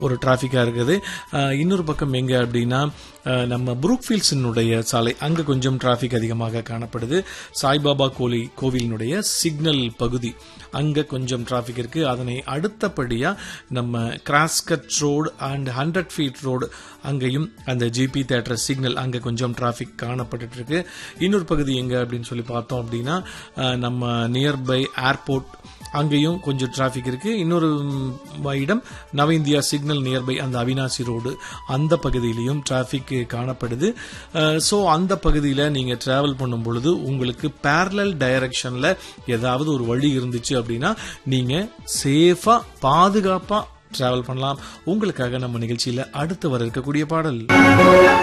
ஒரு டிராஃபிக்காக இருக்குது அஹ், இன்னொரு பக்கம் எங்கே அப்படின்னா அஹ், நம்ம புரூக்ஃபீல்ட்ஸினுடைய சாலை அங்கே கொஞ்சம் டிராஃபிக் அதிகமாக காணப்படுது சாய்பாபா கோலி கோவிலினுடைய சிக்னல் பகுதி அங்கே கொஞ்சம் டிராஃபிக் இருக்குது அதனை அடுத்தபடியாக நம்ம cross cut road and hundred feet road அங்கேயும் அந்த ஜிபி தேட்டர் சிக்னல் அங்கே கொஞ்சம் டிராஃபிக் காணப்பட்டுட்டு இருக்கு இன்னொரு பகுதி எங்கே அப்படின்னு சொல்லி பார்த்தோம் அப்படின்னா அஹ், நம்ம நியர்பை ஏர்போர்ட் அங்கேயும் கொஞ்சம் டிராஃபிக் இருக்கு இன்னொரு ம், இடம் நவ இந்தியா சிக்னல் நியர்பை அந்த அவினாசி ரோடு அந்த பகுதியிலையும் டிராஃபிக் காணப்படுது ஸோ அந்த பகுதியில் நீங்கள் டிராவல் பண்ணும் பொழுது உங்களுக்கு பேரலல் டைரக்ஷனில் ஏதாவது ஒரு வழி இருந்துச்சு அப்படின்னா நீங்கள் சேஃபாக பாதுகாப்பாக டிராவல் பண்ணலாம் உங்களுக்காக நம்ம நிகழ்ச்சியில் அடுத்து வர இருக்கக்கூடிய பாடல்